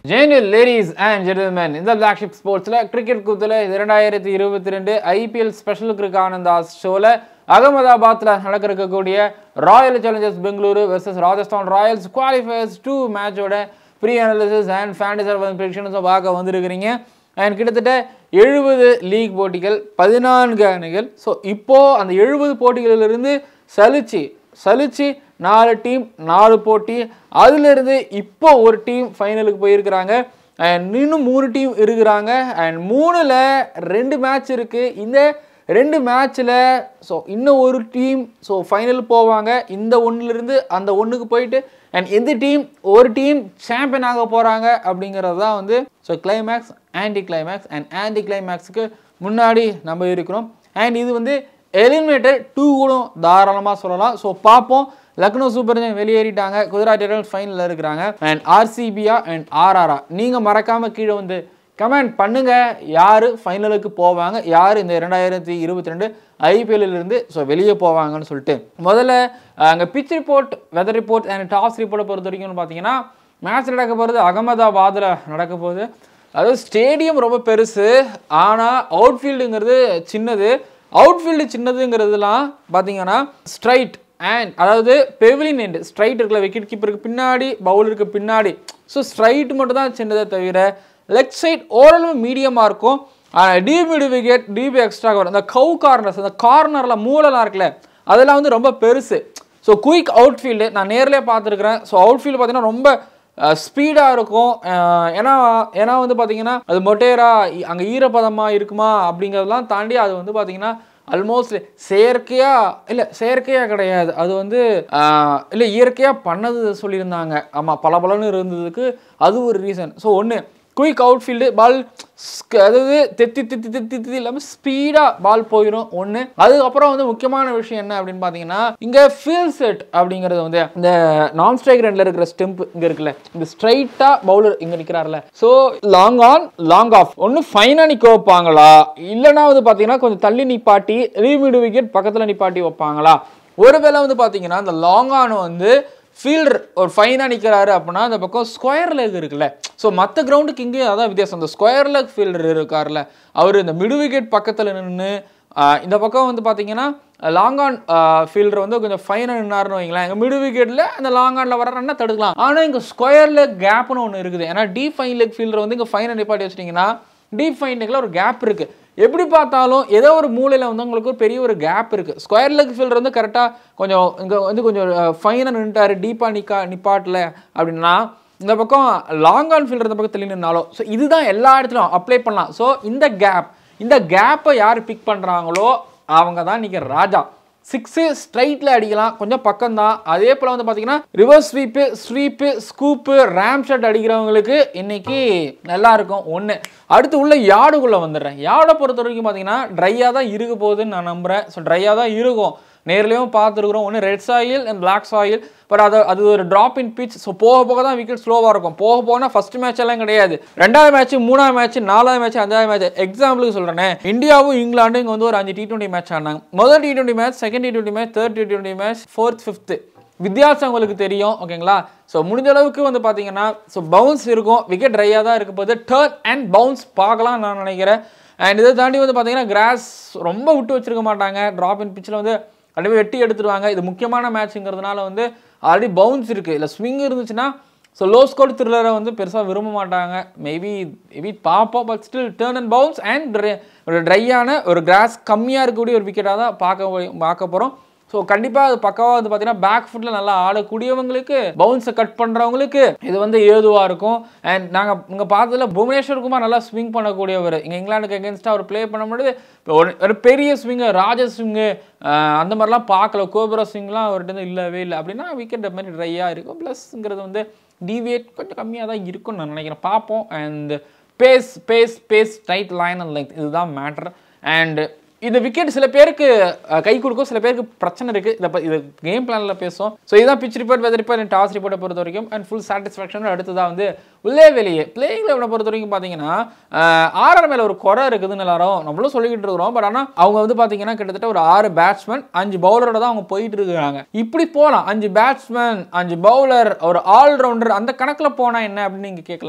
ஜெனியல் ladies and gentlemen இந்த black ship ஸ்போர்ட்ஸில் cricket கூத்தில் இரண்டாயிரத்தி இருபத்தி ரெண்டு ஐபிஎல் ஸ்பெஷல் கிரிக் ஆனந்தாஸ் ஷோவில் அகமதாபாத்தில் நடக்க இருக்கக்கூடிய royal challengers Bengaluru versus Rajasthan royals qualifiers two மேட்சோட ப்ரீ அனாலிசிஸ் அண்ட் ஃபேண்டசி ப்ரிடிக்ஷன்ஸும் பார்க்க வந்திருக்கிறீங்க அண்ட் கிட்டத்தட்ட எழுபது லீக் போட்டிகள் பதினான்கு அணிகள் ஸோ இப்போது அந்த எழுபது போட்டிகளிலிருந்து சலிச்சு சலிச்சு நாலு டீம் நாலு போட்டி அதிலிருந்து இப்போ ஒரு டீம் ஃபைனலுக்கு போயிருக்கிறாங்க அண்ட் இன்னும் மூணு டீம் இருக்கிறாங்க அண்ட் மூணில் ரெண்டு மேட்ச் இருக்குது இந்த ரெண்டு மேட்ச்சில் ஸோ இன்னும் ஒரு டீம் ஸோ ஃபைனல் போவாங்க இந்த ஒன்றுலேருந்து அந்த ஒன்றுக்கு போயிட்டு அண்ட் எந்த டீம் ஒரு டீம் சாம்பியன் ஆக போகிறாங்க அப்படிங்கிறது தான் வந்து so climax anti climax and anti கிளைமேக்ஸுக்கு முன்னாடி நம்ம இருக்கிறோம் அண்ட் இது வந்து எலிமினேட்டர் டூ கூட தாராளமாக சொல்லலாம் ஸோ பார்ப்போம் லக்னோ சூப்பர் ஜெயின் வெளியேறிட்டாங்க குஜராத் டைட்டன்ஸ் ஃபைனலில் இருக்கிறாங்க அண்ட் ஆர்சிபியா அண்ட் ஆர்ஆர்ஆ நீங்கள் மறக்காமல் கீழே வந்து கமெண்ட் பண்ணுங்க யார் ஃபைனலுக்கு போவாங்க யார் இந்த ரெண்டாயிரத்தி இருபத்தி ரெண்டு ஐபிஎல்லிருந்து ஸோ வெளியே போவாங்கன்னு சொல்லிட்டு முதல்ல அங்கே pitch report weather report and toss ரிப்போர்ட்டை பொறுத்த வரைக்கும்னு பார்த்தீங்கன்னா மேட்ச் நடக்க போகிறது அகமதாபாத்தில் நடக்க போகுது அதாவது ஸ்டேடியம் ரொம்ப பெருசு ஆனால் அவுட்ஃபீல்டுங்கிறது சின்னது அவுட்ஃபீல்டு சின்னதுங்கிறதுலாம் பார்த்தீங்கன்னா ஸ்ட்ரைட் அண்ட் அதாவது பெவிலின் எண்ட் ஸ்ட்ரைட் இருக்குல்ல விக்கெட் கீப்பருக்கு பின்னாடி பவுலருக்கு பின்னாடி ஸோ ஸ்ட்ரைட் மட்டும் தான் சின்னதே தவிர லெக் சைட் ஓரளவு மீடியமாக இருக்கும் ஆனால் deep mid wicket deep extra வரும் அந்த கவு கார்னர்ஸ் அந்த கார்னரில் மூலலாம் இருக்குல்ல அதெல்லாம் வந்து ரொம்ப பெருசு ஸோ குயிக் அவுட்ஃபீல்டு நான் நேர்லேயே பார்த்துருக்குறேன் ஸோ அவுட்ஃபீல்டு பார்த்தீங்கன்னா ரொம்ப ஸ்பீடாக இருக்கும் அஹ் ஏன்னா ஏன்னா வந்து பார்த்தீங்கன்னா அது மொட்டேரா அங்கே ஈரப்பதமாக இருக்குமா அப்படிங்கிறதெல்லாம் தாண்டி அது வந்து பார்த்தீங்கன்னா ஆல்மோஸ்ட் செயற்கையாக இல்லை செயற்கையாக கிடையாது அது வந்து ஆஹ், இல்லை இயற்கையாக பண்ணது சொல்லியிருந்தாங்க ஆமாம் பல பலன்னு இருந்ததுக்கு அது ஒரு ரீசன் ஸோ ஒன்று குயிக் அவுட்ஃபீல்டு பால் அதாவது தெத்தி தெத்தி தெத்தி தெத்தி இல்லாமல் ஸ்பீடாக பால் போயிடும் ஒன்று அதுக்கப்புறம் வந்து முக்கியமான விஷயம் என்ன அப்படின்னு பார்த்தீங்கன்னா இங்கே ஃபீல் செட் அப்படிங்கிறது வந்து இந்த நான் ஸ்ட்ரைக் ரெண்டில் இருக்கிற ஸ்டெம்ப் இங்கே இருக்குல்ல இந்த ஸ்ட்ரைட்டாக பவுலர் இங்கே நிற்கிறாருல so long on long off ஒன்று ஃபைனாக நிற்க வைப்பாங்களா இல்லைனா வந்து பார்த்தீங்கன்னா கொஞ்சம் தள்ளி நிப்பாட்டி ரீமிடு விக்கெட் பக்கத்தில் நிப்பாட்டி வைப்பாங்களா ஒருவேளை வந்து பார்த்தீங்கன்னா இந்த லாங் ஆன் வந்து ஃபீல்டர் ஒரு ஃபைனாக நிற்கிறாரு அப்படின்னா அந்த பக்கம் ஸ்கொயர் லெக் இருக்குல்ல ஸோ மற்ற கிரவுண்டுக்கு இங்கேயும் அதான் வித்தியாசம் இந்த ஸ்கொயர் லெக் ஃபீல்டர் இருக்கார்ல அவர் இந்த மிடு விக்கெட் பக்கத்தில் நின்று இந்த பக்கம் வந்து பார்த்தீங்கன்னா லாங் ஆன் ஃபீல்டர் வந்து கொஞ்சம் ஃபைனாக நின்னாருன்னு வைங்களேன் எங்கள் மிடு விக்கெட்டில் அந்த லாங் ஆனில் வர ரன்னை தடுக்கலாம் ஆனால் இங்கே ஸ்கொயர் லெக் கேப்னு ஒன்று இருக்குது ஏன்னா டீப் ஃபைன் லெக் ஃபீல்டர் வந்து இங்கே ஃபைனை நிப்பாட்டி வச்சிட்டிங்கன்னா டீப் ஃபைன் லெக்கில் ஒரு கேப் இருக்குது எப்படி பார்த்தாலும் ஏதோ ஒரு மூலையில் வந்து உங்களுக்கு ஒரு பெரிய ஒரு கேப் இருக்குது ஸ்கொயர் லெக் ஃபீல்டர் வந்து கரெக்டாக கொஞ்சம் இங்கே வந்து கொஞ்சம் ஃபைனாக நின்றுட்டாரு டீப்பாக நிக்கா நிப்பாட்டல அப்படின்னா இந்த பக்கம் லாங் ஆன் ஃபீல்டர் இந்த பக்கம் தள்ளி நின்னாலும் ஸோ இதுதான் எல்லா இடத்துலையும் அப்ளை பண்ணலாம் ஸோ இந்த கேப் இந்த கேப்பை யார் பிக் பண்ணுறாங்களோ அவங்க தான் இன்றைக்கி ராஜா சிக்ஸு ஸ்ட்ரைட்டில் அடிக்கலாம் கொஞ்சம் பக்கம்தான் அதே போல் வந்து பார்த்தீங்கன்னா reverse sweep sweep scoop ramp shot அடிக்கிறவங்களுக்கு இன்னைக்கு நல்லா இருக்கும் ஒன்று அடுத்து உள்ள யார்டுக்குள்ளே வந்துடுறேன் யார்டை பொறுத்த வரைக்கும் பார்த்தீங்கன்னா ட்ரையாக தான் இருக்க போகுதுன்னு நான் நம்புகிறேன் ஸோ ட்ரையாக தான் இருக்கும் நேர்லேயும் பார்த்துருக்குறோம் ஒன்று red soil and black soil but அது அது ஒரு ட்ராப் இன் பிச் ஸோ போக போக தான் விக்கெட் ஸ்லோவாக இருக்கும் போக போனால் ஃபர்ஸ்ட் மேட்ச் எல்லாம் கிடையாது ரெண்டாவது மேட்ச் மூணாவது மேட்ச் நாலாவது மேட்ச் அஞ்சாவது மேட்ச் எக்ஸாம்பிளுக்கு சொல்கிறேன் இந்தியாவும் இங்கிலாண்டும் இங்கே வந்து ஒரு அஞ்சு டி டுவெண்ட்டி மேட்ச் ஆனாங்க முதல் T twenty match second T twenty match third T twenty match fourth fifth வித்தியாசம் உங்களுக்கு தெரியும் ஓகேங்களா ஸோ முடிஞ்ச அளவுக்கு வந்து பார்த்தீங்கன்னா ஸோ பவுன்ஸ் இருக்கும் விக்கெட் ட்ரையாக தான் இருக்க போது டர்ன் அண்ட் பவுன்ஸ் பார்க்கலாம் நான் நினைக்கிறேன் அண்ட் இதை தாண்டி வந்து பார்த்தீங்கன்னா கிராஸ் ரொம்ப விட்டு வச்சிருக்க மாட்டாங்க ட்ராப் இன் பிச்சில் வந்து கண்டிப்பாக வெட்டி எடுத்துருவாங்க இது முக்கியமான மேட்ச்ங்கிறதுனால வந்து ஆல்ரெடி பவுன்ஸ் இருக்குது இல்லை ஸ்விங் இருந்துச்சுன்னா ஸோ லோ ஸ்கோர் த்ரில்லரை வந்து பெருசாக விரும்ப மாட்டாங்க மேபி மேபி பார்ப்போம் but still turn and bounce and ஒரு ட்ரையான ஒரு கிராஸ் கம்மியாக இருக்கக்கூடிய ஒரு விக்கெட்டாக தான் பார்க்க போய்- பார்க்க போகிறோம் ஸோ கண்டிப்பாக அது பக்கவாக வந்து பார்த்தீங்கன்னா பேக் ஃபுட்டில் நல்லா ஆடக்கூடியவங்களுக்கு பவுன்ஸை கட் பண்ணுறவங்களுக்கு இது வந்து ஏதுவாக இருக்கும் அண்ட் நாங்கள் இங்கே பார்த்ததுல புவனேஸ்வர் குமார் நல்லா ஸ்விங் பண்ணக்கூடியவர் இங்கே இங்கிலாந்துக்கு அகேன்ஸ்டாக அவர் ப்ளே பண்ணும்போது இப்போ ஒரு ஒரு பெரிய ஸ்விங்கு ராஜ ஸ்விங்கு அந்த மாதிரிலாம் பார்க்கல கோபுர ஸ்விங்லாம் அவர்கிட்ட இருந்து இல்லவே இல்லை அப்படின்னா விக்கெட் மாதிரி ட்ரையாக இருக்கும் ப்ளஸ்ங்கிறது வந்து டிவியேட் கொஞ்சம் கம்மியாக தான் இருக்கும்னு நான் நினைக்கிறேன் பார்ப்போம் and pace pace pace tight line and length இதுதான் மேட்ரு அண்ட் இந்த விக்கெட் சில பேருக்கு அஹ், கை கொடுக்கும் சில பேருக்கு பிரச்சனை இருக்கு இதை ப- இது கேம் பிளான்ல பேசும் ஸோ இதுதான் pitch report weather report toss ரிப்போர்ட்டை பொறுத்த வரைக்கும் அண்ட் ஃபுல் சாட்டிஸ்ஃபேக்ஷன் அடுத்ததாக வந்து உள்ளே வெளியே பிளேயிங் லெவனை பொறுத்த வரைக்கும் பார்த்தீங்கன்னா ஆர்ஆர் மேல ஒரு குறை இருக்குதுன்னு எல்லாரும் நம்மளும் சொல்லிக்கிட்டு இருக்கிறோம் பட் ஆனால் அவங்க வந்து பார்த்தீங்கன்னா கிட்டத்தட்ட ஒரு ஆறு பேட்ஸ்மேன் அஞ்சு பவுலரோட தான் அவங்க போயிட்டு இருக்காங்க இப்படி போகலாம் அஞ்சு பேட்ஸ்மேன் அஞ்சு பவுலர் ஒரு ஆல்ரவுண்டர் அந்த கணக்கில் போனால் என்ன அப்படின்னு நீங்கள் கேட்கலாம்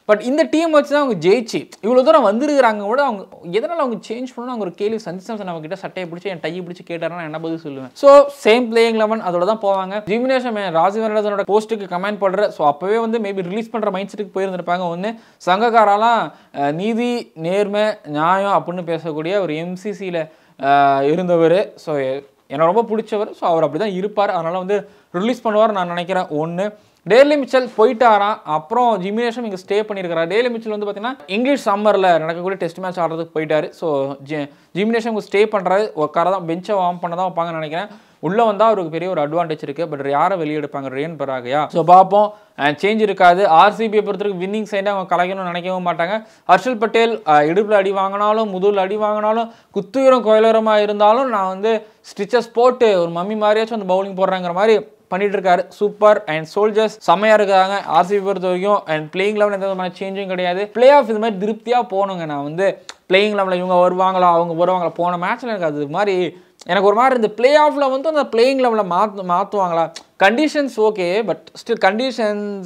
பட் இந்த டீம் வச்சு தான் அவங்க ஜெயிச்சு இவ்வளோ தூரம் வந்திருக்கிறாங்க கூட அவங்க எதனால் அவங்க சேஞ்ச் பண்ணணும் அவங்க ஒரு கேள்வி சந்தி சாம்சன் அவங்க கிட்ட சட்டையை பிடிச்சி என் டையை பிடிச்சி கேட்டாருன்னா நான் என்ன பதில் சொல்லுவேன் ஸோ சேம் பிளேயிங் லெவன் அதோட தான் போவாங்க ஜிமினேஷன் ராஜவரதனோட போஸ்ட்டுக்கு கமெண்ட் பண்ணுற ஸோ அப்போவே வந்து மேபி ரிலீஸ் பண்ணுற மைண்ட் செட்டுக்கு போயிருந்திருப்பாங்க ஒன்று சங்கக்காரெல்லாம் அஹ், நீதி நேர்மை நியாயம் அப்படின்னு பேசக்கூடிய ஒரு எம்சிசியில் இருந்தவர் ஸோ எனக்கு ரொம்ப பிடிச்சவர் ஸோ அவர் அப்படி தான் இருப்பார் அதனால் வந்து ரிலீஸ் பண்ணுவார் நான் நினைக்கிறேன் ஒன்று டேலி மிச்சல் போயிட்டாராம் அப்புறம் ஜிமினேஷன் இங்கே ஸ்டே பண்ணியிருக்காரு டேலி மிச்சல் வந்து பார்த்தீங்கன்னா இங்கிலீஷ் சம்மரில் நடக்கக்கூடிய டெஸ்ட் மேட்ச் ஆடுறதுக்கு போயிட்டாரு ஸோ ஜி ஜிமினேஷன் இங்கே ஸ்டே பண்ணுறாரு உட்கார தான் பெஞ்சை வார்ம் பண்ண தான் வைப்பாங்கன்னு நினைக்கிறேன் உள்ளே வந்தால் அவருக்கு பெரிய ஒரு அட்வான்டேஜ் இருக்குது பட் யாரை வெளியே எடுப்பாங்க ரேன் பராகையா ஸோ பார்ப்போம் சேஞ்ச் இருக்காது ஆர்சிபியை பொறுத்தவரைக்கும் வின்னிங் சைடை அவங்க கலைக்கணும்னு நினைக்கவும் மாட்டாங்க ஹர்ஷல் பட்டேல் இடுப்பில் அடி வாங்கினாலும் முதுகில் அடி வாங்கினாலும் குத்துயிரம் கோயிலரமாக இருந்தாலும் நான் வந்து ஸ்டிச்சஸ் போட்டு ஒரு மம்மி மாதிரியாச்சும் அந்த பவுலிங் போடுறாங்கிற மாதிரி பண்ணிட்டு இருக்காரு சூப்பர் அண்ட் சோல்ஜர்ஸ் செம்மையா இருக்காங்க ஆர்சிபி பொறுத்த வரைக்கும் அண்ட் பிளேயிங் லெவல் எந்த விதமான சேஞ்சும் கிடையாது பிளே ஆஃப் இது மாதிரி திருப்தியாக போகணுங்க நான் வந்து பிளேயிங் லெவலில் இவங்க வருவாங்களா அவங்க வருவாங்களா போன மேட்ச்சில் எனக்கு அது மாதிரி எனக்கு ஒரு மாதிரி இந்த பிளே ஆஃபில் வந்து அந்த பிளேயிங் லெவலில் மாற்று மாற்றுவாங்களா conditions okay but still conditions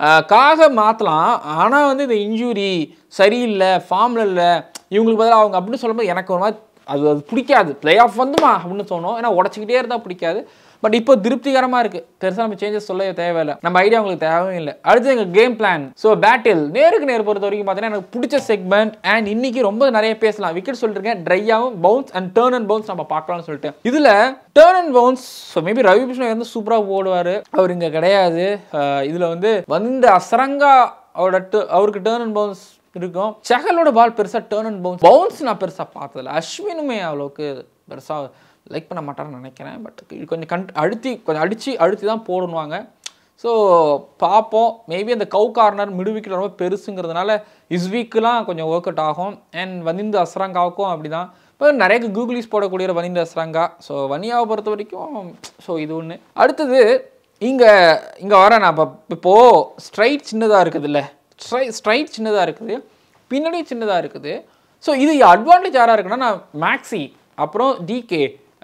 காக மாற்றலாம் ஆனால் வந்து இந்த இன்ஜுரி சரியில்லை ஃபார்மில் இல்லை இவங்களுக்கு பதிலாக அவங்க அப்படின்னு சொல்லும்போது எனக்கு ஒரு மாதிரி அது அது பிடிக்காது பிளே ஆஃப் வந்துமா அப்படின்னு தோணும் ஏன்னா உடச்சிக்கிட்டே இருந்தால் பிடிக்காது பட் இப்போ திருப்திகரமாக இருக்குது பெருசாக நம்ம சேஞ்சஸ் சொல்ல தேவையில்லை நம்ம ஐடியா உங்களுக்கு தேவையும் இல்லை அடுத்து எங்கள் கேம் பிளான் ஸோ பேட்டில் நேருக்கு நேர் பொறுத்த வரைக்கும் பார்த்தீங்கன்னா எனக்கு பிடிச்ச செக்மெண்ட் அண்ட் இன்னைக்கு ரொம்ப நிறைய பேசலாம் விக்கெட் சொல்லிருக்கேன் ட்ரையாகவும் bounce and turn and bounce நம்ம பார்க்கலாம்னு சொல்லிட்டு இதில் turn and bounce so maybe Ravi Krishnan வந்து சூப்பராக ஓடுவார் அவர் இங்கே கிடையாது இதில் வந்து வந்து அசரங்கா அவரோட tu- அவருக்கு டேர்ன் அண்ட் பவுன்ஸ் இருக்கும் செகலோட பால் பெருசாக டேர்ன் அண்ட் பவுன்ஸ் பவுன்ஸ் நான் பெருசாக பார்த்ததில்ல அஸ்வினுமே அவ்வளோக்கு பெருசாக லைக் பண்ண மாட்டாருன்னு நினைக்கிறேன் பட் கொஞ்சம் கண் அழுத்தி கொஞ்சம் அடித்து அழுத்தி தான் போடணுவாங்க ஸோ பார்ப்போம் மேபி அந்த கவு கார்னர் மிடு விக்கெட் ரொம்ப பெருசுங்கிறதுனால இஸ்வீக்கெலாம் கொஞ்சம் ஒர்க் அவுட் ஆகும் அண்ட் வனிந்து அஸ்ராங்காவுக்கும் அப்படி தான் இப்போ நிறைய கூகுளிஸ் போடக்கூடிய வனிந்து அஸ்ராங்கா ஸோ வனியாவை பொறுத்த வரைக்கும் ஸோ இது ஒன்று அடுத்தது இங்கே இங்கே வர நான் இப்போ இப்போது ஸ்ட்ரைட் சின்னதாக இருக்குதுல்ல ஸ்ட்ரை ஸ்ட்ரைட் சின்னதாக இருக்குது பின்னாடி சின்னதாக இருக்குது ஸோ இது அட்வான்டேஜ் யாராக இருக்குன்னா நான் மேக்ஸி அப்புறம் டிகே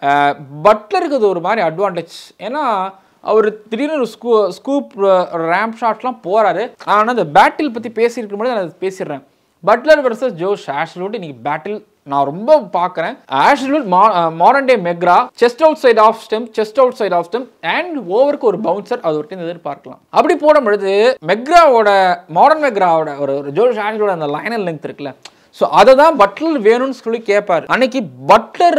பட்லருக்கு இது ஒரு மாதிரி அட்வான்டேஜ் ஏன்னா அவர் திடீர்னு ஒரு ஸ்கூ ஸ்கூப் ரேம்ப் ஷாட்லாம் போகிறாரு ஆனால் அந்த பேட்டில் பற்றி பேசியிருக்கும் போது நான் அதை பேசிடுறேன் பட்லர் வர்சஸ் ஜோஷ் ஆஷ்லூட் இன்னைக்கு பேட்டில் நான் ரொம்ப பார்க்குறேன் absolute modern day McGrath just outside off stump just outside off stump and ஓவருக்கு ஒரு பவுன்சர் அது ஒரு டீம் எதிர்பார்க்கலாம் அப்படி போடும் பொழுது மெக்ராவோட மாடர்ன் மெக்ராவோட ஒரு ஒரு ஜோஷ் ஆஷ்லோட அந்த லைனல் லெங்க் இருக்குல்ல ஸோ அதை தான் பட்லர் வேணும்னு சொல்லி கேட்பாரு அன்னைக்கு பட்லர்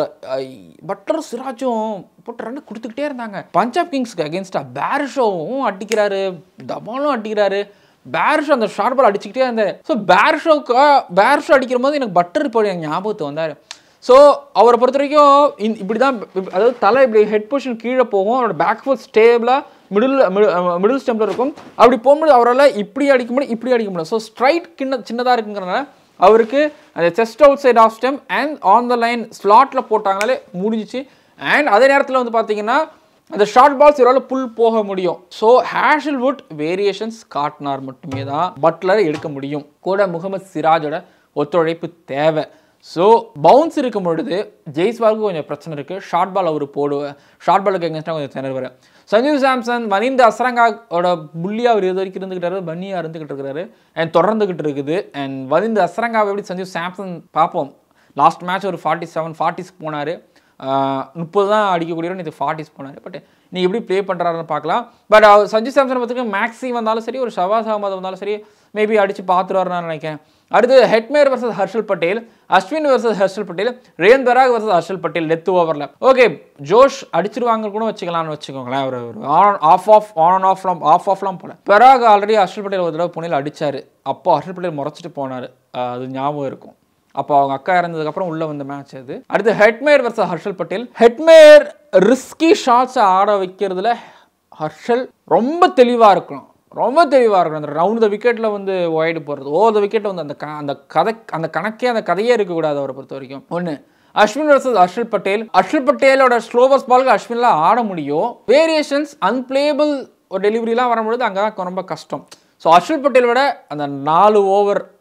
பட்லர் சிராஜும் போட்டு ரன் கொடுத்துக்கிட்டே இருந்தாங்க பஞ்சாப் கிங்ஸ்க்கு அகேன்ஸ்டா பேர்ஷோவும் அடிக்கிறாரு டபாலும் அடிக்கிறாரு பேர்ஷோ அந்த ஷார்ட் பால் அடிச்சுக்கிட்டே இருந்தேன் ஸோ பேர்ஷோக்கு பேர்ஷோ அடிக்கிற போது எனக்கு பட்டர் இப்போ எனக்கு ஞாபகத்து வந்தார் ஸோ அவரை பொறுத்த வரைக்கும் இந்த- இப்படி தான் அதாவது தலை இப்படி ஹெட் பொசிஷன் கீழே போகும் அவரோட பேக் ஃபுல் ஸ்டேபிளாக மிடில் மிடில் ஸ்டெம்பில் இருக்கும் அப்படி போகும்போது அவரால் இப்படி அடிக்க முடியும் இப்படி அடிக்க முடியும் ஸோ ஸ்ட்ரைட் கிண்ண சின்னதாக இருக்குங்கிறனால அவருக்கு அந்த just outside off stump and on the line ஸ்லாட்டில் போட்டாங்கனாலே முடிஞ்சிச்சு அண்ட் அதே நேரத்தில் வந்து பார்த்தீங்கன்னா அந்த ஷார்ட் பால்ஸ் இவரால் புல் போக முடியும் ஸோ ஹேஷல்வுட் வேரியேஷன்ஸ் காட்டினார் மட்டுமே தான் பட்லரை எடுக்க முடியும் கூட முகமது சிராஜோட ஒத்துழைப்பு தேவை ஸோ பவுன்ஸ் இருக்கும் பொழுது ஜெய்ஸ்வாலுக்கு கொஞ்சம் பிரச்சனை இருக்குது ஷார்ட் பால் அவர் போடுவேன் ஷார்ட் பாலுக்கு எங்கேஸ்டாக கொஞ்சம் திணறுவார் சஞ்சீவ் சாம்சன் மனிந்த அசரங்காவோட புள்ளியாக அவர் இது வரைக்கும் இருந்துக்கிட்டாரு பன்னியாக இருந்துக்கிட்டு இருக்கிறாரு அண்ட் தொடர்ந்துக்கிட்டு இருக்குது அண்ட் வனிந்த அசரங்காவை எப்படி சஞ்சீவ் சாம்சன் பார்ப்போம் லாஸ்ட் மேட்ச் ஒரு ஃபார்ட்டி செவன் ஃபார்ட்டிஸ்க்கு போனார் முப்பது தான் அடிக்கக்கூடியவர் இது ஃபார்ட்டிஸ் போனார் பட் நீ எப்படி ப்ளே பண்ணுறாருன்னு பார்க்கலாம் பட் அவர் சஞ்சு சாம்சன் பார்த்துக்க மேக்ஸி வந்தாலும் சரி ஒரு ஷவாஸ் அகமது வந்தாலும் சரி மேபி அடித்து பார்த்துருவாரு நான் நினைக்கிறேன் அடுத்து Hetmyer versus Harshal Patel Ashwin versus Harshal Patel Riyan Parag versus Harshal Patel death ஓவரில் ஓகே ஜோஷ் அடிச்சிருவாங்க கூட வச்சுக்கலாம்னு வச்சுக்கோங்களேன் ஒரு ஒரு ஆன் ஆஃப் ஆஃப் ஆன் ஆஃப்லாம் ஆஃப் ஆஃப்லாம் போல பராக் ஆல்ரெடி ஹர்ஷல் பட்டேல் ஒரு தடவை புனேல அடிச்சாரு அப்போ ஹர்ஷல் பட்டேல் முறைச்சிட்டு போனார் அது ஞாபகம் இருக்கும் அப்போ அவங்க அக்கா இறந்ததுக்கப்புறம் உள்ளே வந்த மேட்ச் அது அடுத்து Hetmyer versus Harshal Patel Hetmyer risky ஷாட்ஸை ஆட வைக்கிறதுல ஹர்ஷல் ரொம்ப தெளிவாக இருக்கணும் ரொம்ப தெளிவாக இருக்கணும் அந்த ரவுண்ட் த விக்கெட்டில் வந்து ஒய்டு போடுறது ஓ த விக்கெட் வந்து அந்த க அந்த கதை அந்த கணக்கே அந்த கதையே இருக்கக்கூடாது அவரை பொறுத்த வரைக்கும் ஒன்று அஸ்வின் வர்சஸ் ஹர்ஷல் பட்டேல் ஹர்ஷல் பட்டேலோட ஸ்லோவஸ்ட் பாலுக்கு அஸ்வின்ல ஆட முடியும் வேரியேஷன்ஸ் அன்பிளேபிள் ஒரு டெலிவரிலாம் வரும்பொழுது அங்கே தான் ரொம்ப கஷ்டம் ஸோ ஹர்ஷல் பட்டேல் விட அந்த நாலு ஓவர்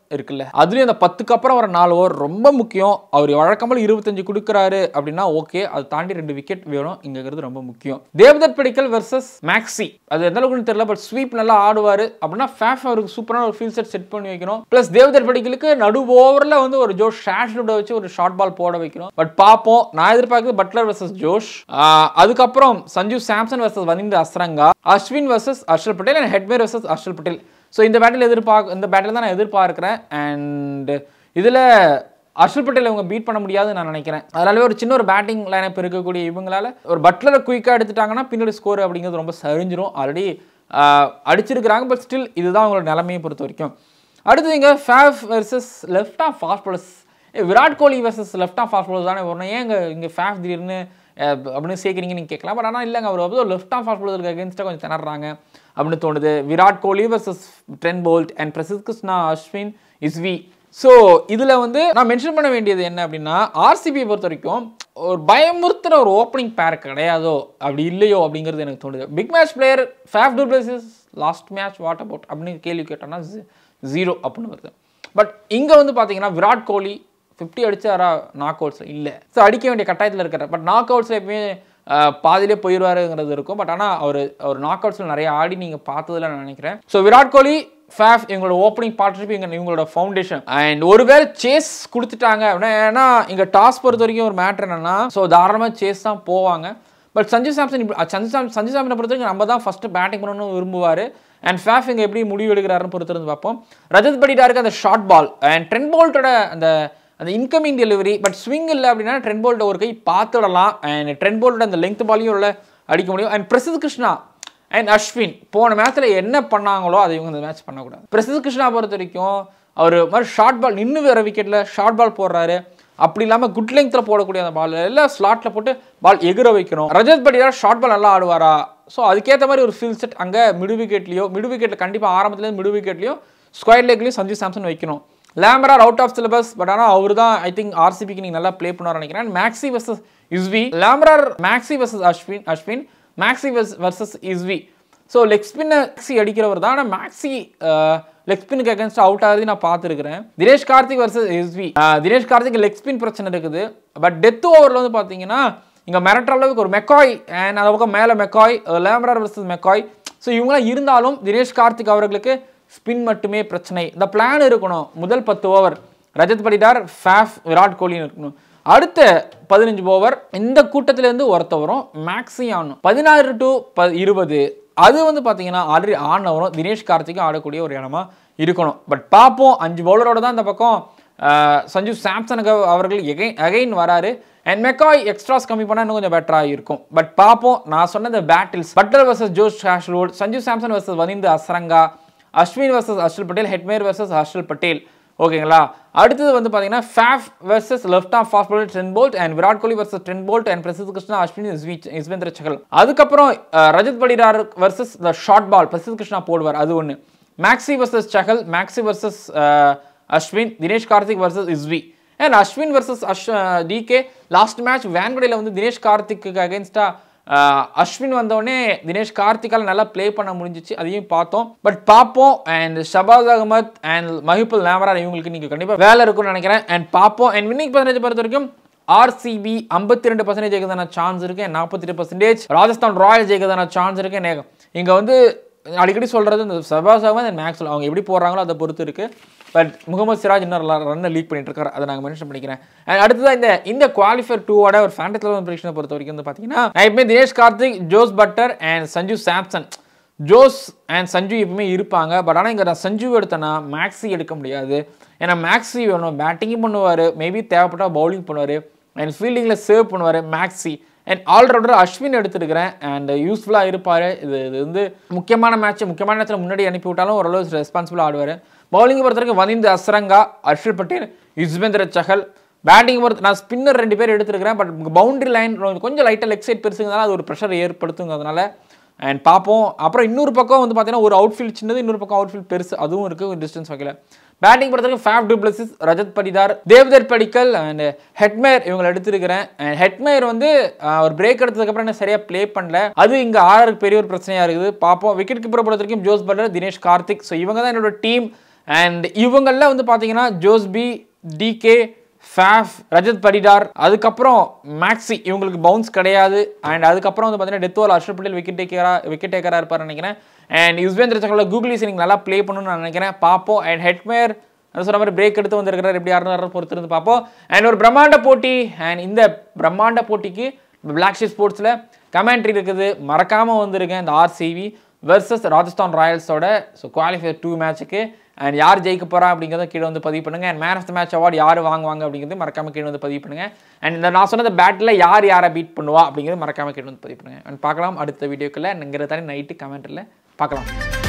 இருக்குல்ல அதுலேயும் அந்த பத்துக்கு அப்புறம் வர நாலு ஓவர் ரொம்ப முக்கியம் அவர் வழக்கமாக இருபத்தஞ்சு கொடுக்குறாரு அப்படின்னா ஓகே அதை தாண்டி ரெண்டு விக்கெட் வேணும் இங்கிறது ரொம்ப முக்கியம் தேவதத் படிக்கல் வர்சஸ் மேக்ஸி அது எந்த அளவுக்குன்னு தெரியல பட் ஸ்வீப் நல்லா ஆடுவார் அப்படின்னா ஃபேஃப் அவருக்கு சூப்பரான ஒரு ஃபீல் செட் செட் பண்ணி வைக்கணும் ப்ளஸ் தேவதத் படிக்கலுக்கு நடு ஓவரில் வந்து ஒரு ஜோஷ் ஷாஷ்லுட வச்சு ஒரு ஷார்ட் பால் போட வைக்கணும் பட் பார்ப்போம் நான் எதிர்பார்க்குறது பட்லர் வர்சஸ் ஜோஷ் ஆஹ் அதுக்கப்புறம் Sanju Samson versus Wanindu Hasaranga Ashwin versus Harshal Patel and Hetmyer versus Harshal Patel so இந்த பேட்டில் எதிர்பார்க்க இந்த பேட்டில் தான் நான் எதிர்பார்க்குறேன் அண்ட் இதில் ஹர்ஷல் பட்டேல் இவங்க பீட் பண்ண முடியாதுன்னு நான் நினைக்கிறேன் அதனால ஒரு சின்ன ஒரு பேட்டிங் லைனப் இருக்கக்கூடிய இவங்களால ஒரு பட்லரை குயிக்காக எடுத்துட்டாங்கன்னா பின்னாடி ஸ்கோர் அப்படிங்கிறது ரொம்ப சரிஞ்சிரும் ஆல்ரெடி அடிச்சிருக்கிறாங்க பட் ஸ்டில் இதுதான் அவங்களோட நிலைமையை பொறுத்த வரைக்கும் அடுத்து இங்கே Faf versus left of fast bowlers Virat Kohli versus left of fast bowlers தானே வரணும் ஏன் இங்கே இங்கே ஃபேஃப் திடீர்னு அஹ், அப்படின்னு சேர்க்குறீங்க நீங்கள் கேட்கலாம் பட் ஆனால் இல்லைங்க அவர் வந்து லெஃப்ட் ஆஃப் ஃபாஸ்ட் பாலருக்கு அகேன்ஸ்டாக கொஞ்சம் திணறாங்க அப்படின்னு தோணுது Virat Kohli versus Trent Boult and Prasidh Krishna Ashwin Yuzi so இதில் வந்து நான் மென்ஷன் பண்ண வேண்டியது என்ன அப்படின்னா ஆர்சிபியை பொறுத்த வரைக்கும் ஒரு பயமுறுத்துற ஒரு ஓப்பனிங் பேர் கிடையாதோ அப்படி இல்லையோ அப்படிங்கிறது எனக்கு தோணுது big match player Faf du Plessis last match what about அப்படின்னு கேள்வி கேட்டோம்னா ஜீரோ அப்படின்னு வருது பட் இங்கே வந்து பார்த்தீங்கன்னா விராட் கோலி ஃபிஃப்டி அடிச்சாரா நாக் அவுட்ஸில் இல்லை ஸோ அடிக்க வேண்டிய கட்டாயத்தில் இருக்கிறார் பட் நாக் அவுட்ஸில் எப்பயுமே அஹ், பாதியிலே போயிடுவாருங்கிறது இருக்கும் பட் ஆனால் அவர் அவர் நாக் அவுட்ஸில் நிறைய ஆடி நீங்கள் பார்த்ததில் நான் நினைக்கிறேன் ஸோ விராட் கோலி ஃபேஃப் எங்களோட ஓப்பனிங் பார்ட்னர்ஷிப் இங்கே இவங்களோட ஃபவுண்டேஷன் அண்ட் ஒருவேளை சேஸ் கொடுத்துட்டாங்க அப்படின்னா ஏன்னா இங்கே டாஸ் பொறுத்த வரைக்கும் ஒரு மேட்ரு என்னன்னா ஸோ தாராளமாக சேஸ் தான் போவாங்க பட் சஞ்சு சாம்சன் இப்படி அஹ் சஞ்சு சாம் சஞ்சு சாம்சனை பொறுத்த வரைக்கும் நம்ம தான் ஃபஸ்ட்டு பேட்டிங் பண்ணணும்னு விரும்புவார் அண்ட் ஃபேஃப் இங்கே எப்படி முடிவு எடுக்கிறாருன்னு பொறுத்திருந்து பார்ப்போம் ரஜத் படிடாருக்கு அந்த ஷார்ட் பால் அண்ட் ட்ரென் போல்ட்டோட அந்த அந்த இன்கமிங் டெலிவரி பட் ஸ்விங் இல்லை அப்படின்னா ட்ரென் போல்ட்டை ஒரு கை பார்த்துடலாம் அண்ட் ட்ரென் போல்ட்டோட அந்த லெங்க் பாலையும் உள்ள அடிக்க முடியும் அண்ட் பிரசித் கிருஷ்ணா அண்ட் அஸ்வின் போன மேட்ச்சில் என்ன பண்ணாங்களோ அதை இவங்க இந்த மேட்ச் பண்ணக்கூடாது பிரசித் கிருஷ்ணா பொறுத்த வரைக்கும் அவர் மாதிரி ஷார்ட் பால் நின்று வேற விக்கெட்டில் ஷார்ட் பால் போடுறாரு அப்படி இல்லாமல் குட் லெங்த்தில் போடக்கூடிய அந்த பால் எல்லாம் ஸ்லாட்டில் போட்டு பால் எகிற வைக்கணும் ரஜத் படியார் ஷார்ட் பால் நல்லா ஆடுவாரா ஸோ அதுக்கேற்ற மாதிரி ஒரு ஃபீல் செட் அங்கே மிடு விக்கெட்லையோ மிடு விக்கெட்டில் கண்டிப்பாக ஆரம்பத்துலேருந்து மிடு விக்கெட்லையும் ஸ்கொயர் லெக்லையும் சஞ்சு சாம்சன் வைக்கணும் Lomror out of syllabus but ஆனால் அவர் தான் ஐ திங்க் ஆர்சிபிக்கு நீங்கள் நல்லா ப்ளே பண்ணுவார் நினைக்கிறேன் Maxi versus Yuzi Lomror Maxi versus Ashwin Ashwin Maxi versus Yuzi so leg ஸ்பின்னை மேக்ஸி அடிக்கிறவர் தான் ஆனால் மேக்ஸி லெக் ஸ்பின்னுக்கு அகேன்ஸ்ட் அவுட் ஆகுது நான் பார்த்துருக்கிறேன் Dinesh Karthik versus Yuzi Dinesh Karthik leg spin பிரச்சனை இருக்குது பட் டெத் ஓவரில் வந்து பார்த்தீங்கன்னா இங்கே மிரட்டுற அளவுக்கு ஒரு மெக்காய் அண்ட் அந்த பக்கம் மேலே McCoy Lomror versus McCoy so இவங்களாம் இருந்தாலும் தினேஷ் கார்த்திக் அவர்களுக்கு ஸ்பின் மட்டுமே பிரச்சனை இந்த பிளான் இருக்கணும் முதல் பத்து ஓவர் ரஜத் படிடார் ஃபேஃப் விராட் கோலின்னு இருக்கணும் அடுத்த பதினஞ்சு ஓவர் இந்த கூட்டத்திலேருந்து ஒருத்தவரும் மேக்ஸி ஆடணும் பதினாறு டு ப இருபது அது வந்து பார்த்தீங்கன்னா ஆல்ரெடி ஆனவரும் தினேஷ் கார்த்திக்கும் ஆடக்கூடிய ஒரு இடமா இருக்கணும் பட் பார்ப்போம் அஞ்சு பவுலரோட தான் இந்த பக்கம் ஆஹ், சஞ்சு சாம்சனுக்கு அவர்கள் எகைன் அகைன் வராரு அண்ட் மெக்காய் எக்ஸ்ட்ராஸ் கம்மி பண்ணால் இன்னும் கொஞ்சம் பெட்டராக இருக்கும் பட் பார்ப்போம் நான் சொன்ன இந்த battles Buttler versus Josh Hazlewood Sanju Samson versus Wanindu Hasaranga Ashwin versus Harshal Patel Hetmyer versus Harshal Patel ஓகேங்களா அடுத்தது வந்து பார்த்தீங்கன்னா Faf versus left of fast bowler Trent Boult and Virat Kohli versus Trent Boult and Prasidh Krishna Ashwin Yuzi- Yuzvendra Chahal அதுக்கப்புறம் ah, Rajat Patidar versus the short ball Prasidh Krishna போடுவார் அது ஒன்று Maxi versus Chahal Maxi versus Ashwin Dinesh Karthik versus Ishvi and Ashwin versus Ash DK last match வேன்கடையில் வந்து தினேஷ் கார்த்திக்கு அகேன்ஸ்டாக அஸ்வின் வந்தோடனே தினேஷ் கார்த்திகால் நல்லா ப்ளே பண்ண முடிஞ்சிச்சு அதையும் பார்த்தோம் பட் பார்ப்போம் அண்ட் ஷபாஸ் அகமத் அண்ட் மஹிபுல் நேமரார் இவங்களுக்கு நீங்கள் கண்டிப்பாக வேலை இருக்கும்னு நினைக்கிறேன் அண்ட் பார்ப்போம் அண்ட் வின்னிங் பர்சன்டேஜ் பொறுத்த வரைக்கும் ஆர்சிபி ஐம்பத்தி ரெண்டு பர்சன்டேஜ் ஜெயிக்கிறதான சான்ஸ் இருக்கு நாற்பத்தி எட்டு பர்சன்டேஜ் ராஜஸ்தான் ராயல் ஜெயிக்கிறதான சான்ஸ் இருக்கு நே- இங்க வந்து அடிக்கடி சொல்றது இந்த சபாஸ் அகமத் அண்ட் மேக்ஸ்வெல் அவங்க எப்படி போடுறாங்களோ அதை பொறுத்து இருக்கு பட் முகமது சிராஜ் இன்னும் ரன்னை லீக் பண்ணிட்டு இருக்காரு அதை நாங்கள் மென்ஷன் பண்ணிக்கிறேன் அண்ட் அடுத்ததான் இந்த இந்த குவாலிஃபயர் டூவோட ஒரு ஃபேண்டஸ் லெவல் ப்ரிடிக்ஷனை பொறுத்த வரைக்கும் வந்து பார்த்தீங்கன்னா நான் எப்பவுமே Dinesh Karthik Jos Buttler and Sanju Samson Jos and Sanju எப்பவுமே இருப்பாங்க பட் ஆனால் இங்கே நான் சஞ்சு எடுத்தேன்னா மேக்ஸி எடுக்க முடியாது ஏன்னா மேக்ஸி வேணும் பேட்டிங்கும் பண்ணுவார் மேபி தேவைப்பட்டா பவுலிங் பண்ணுவார் அண்ட் ஃபீல்டிங்கில் சேவ் பண்ணுவார் மேக்ஸி அண்ட் ஆல்ரவுண்டர் அஸ்வின் எடுத்துருக்கிறேன் அண்ட் யூஸ்ஃபுல்லாக இருப்பார் இது இது வந்து முக்கியமான மேட்ச் முக்கியமான நேரத்தில் முன்னாடி அனுப்பி விட்டாலும் ஓரளவு ரெஸ்பான்சிபிளாக ஆடுவார் பவுலிங் பொறுத்த வரைக்கும் வனிந்து அஸ்ரங்கா ஹர்ஷல் பட்டேல் யுஸ்வேந்திர சஹல் பேட்டிங் பொறுத்து நான் ஸ்பின்னர் ரெண்டு பேர் எடுத்துருக்கிறேன் பட் பவுண்டரி லைன் கொஞ்சம் லைட்டாக லெக் சைட் பெருசுங்கிறதுனால அது ஒரு ப்ரெஷர் ஏற்படுத்துங்கிறதுனால அண்ட் பார்ப்போம் அப்புறம் இன்னொரு பக்கம் வந்து பார்த்தீங்கன்னா ஒரு அவுட்ஃபீல்ட் சின்னது இன்னொரு பக்கம் அவுட்ஃபீல்ட் பெருசு அதுவும் இருக்குது ஒரு டிஸ்டன்ஸ் வைக்கல பேட்டிங் பொறுத்தவரைக்கும் Faf du Plessis Rajat Patidar Devdutt Padikkal and Hetmyer இவங்களை எடுத்திருக்கிறேன் அண்ட் ஹெட்மேர் வந்து ஆஹ், ஒரு பிரேக் எடுத்ததுக்கப்புறம் என்ன சரியாக ப்ளே பண்ணல அது இங்கே ஆர்ஆருக்கு பெரிய ஒரு பிரச்சனையாக இருக்குது பார்ப்போம் விக்கெட் கீப்பரை பொறுத்த வரைக்கும் Jos Buttler Dinesh Karthik so இவங்க தான் என்னோட டீம் அண்ட் இவங்களில் வந்து பார்த்தீங்கன்னா Jos B DK Faf Rajat Patidar அதுக்கப்புறம் மேக்ஸி இவங்களுக்கு பவுன்ஸ் கிடையாது அண்ட் அதுக்கப்புறம் வந்து பார்த்தீங்கன்னா death over Harshal Patel wicket டேக்கராக விக்கெட் டேக்கராக இருப்பார் நினைக்கிறேன் அண்ட் யுஸ்வேந்திர சகலில் கூகுள் இன்னிங் நல்லா ப்ளே பண்ணணும்னு நான் நினைக்கிறேன் பார்ப்போம் அண்ட் ஹெட்மேர் அது சொன்ன மாதிரி பிரேக் எடுத்து வந்திருக்கிறார் எப்படி யாரும் பொறுத்து இருந்து பார்ப்போம் அண்ட் ஒரு பிரம்மாண்ட போட்டி அண்ட் இந்த பிரம்மாண்ட போட்டிக்கு பிளாக் ஷீட் ஸ்போர்ட்ஸில் கமெண்ட்ரி இருக்குது மறக்காமல் வந்திருக்கேன் இந்த ஆர்சிவி வெர்சஸ் ராஜஸ்தான் ராயல்ஸோட ஸோ குவாலிஃபயர் டூ மேட்ச்சுக்கு அண்ட் யார் ஜெயிக்க போகிறா அப்படிங்கிறத கீழே வந்து பதிவு பண்ணுங்க and man of the match award யார் வாங்குவாங்க அப்படிங்கிறது மறக்காம கீழே வந்து பதிவு பண்ணுங்க அண்ட் இந்த நான் சொன்ன பேட்டில் யார் யாரை பீட் பண்ணுவா அப்படிங்கிறது மறக்காம கீழே வந்து பதிவு பண்ணுங்க அண்ட் பார்க்கலாம் அடுத்த வீடியோக்குள்ள என்கிற தானே நைட்டு கமெண்ட்டில் பார்க்கலாம்